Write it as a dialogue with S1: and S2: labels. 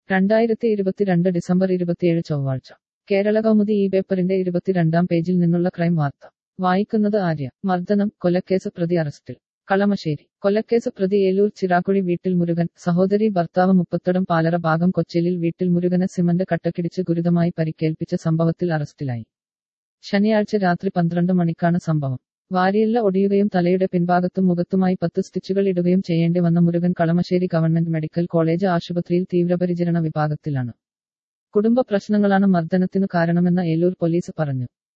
S1: രണ്ടായിരത്തി ഇരുപത്തിരണ്ട് ഡിസംബർ ഇരുപത്തിയേഴ് ചൊവ്വാഴ്ച കേരള കൗമുദി ഈ പേപ്പറിന്റെ ഇരുപത്തിരണ്ടാം പേജിൽ നിന്നുള്ള ക്രൈം വാർത്ത വായിക്കുന്നത് ആര്യ മർദ്ദനം കൊലക്കേസ് പ്രതി അറസ്റ്റിൽ കളമശ്ശേരി കൊലക്കേസ് പ്രതി ഏലൂർ ചിറാക്കുഴി വീട്ടിൽ മുരുകൻ സഹോദരി ഭർത്താവ് മുപ്പത്തടം പാലറ ഭാഗം കൊച്ചിലിൽ വീട്ടിൽ മുരുകനെ സിമന്റ് കട്ടക്കിടിച്ച് ഗുരുതരമായി പരിക്കേൽപ്പിച്ച സംഭവത്തിൽ അറസ്റ്റിലായി ശനിയാഴ്ച രാത്രി പന്ത്രണ്ട് മണിക്കാണ് സംഭവം വാരിയെല്ല ഒടിയുകയും തലയുടെ പിൻഭാഗത്തും മുഖത്തുമായി പത്ത് സ്റ്റിച്ചുകൾ ഇടുകയും ചെയ്യേണ്ടി വന്ന Murugan Kalamassery government medical college ആശുപത്രിയിൽ തീവ്രപരിചരണ വിഭാഗത്തിലാണ് കുടുംബ പ്രശ്നങ്ങളാണ് മർദ്ദനത്തിനു കാരണമെന്ന് ഏലൂർ പോലീസ് പറഞ്ഞു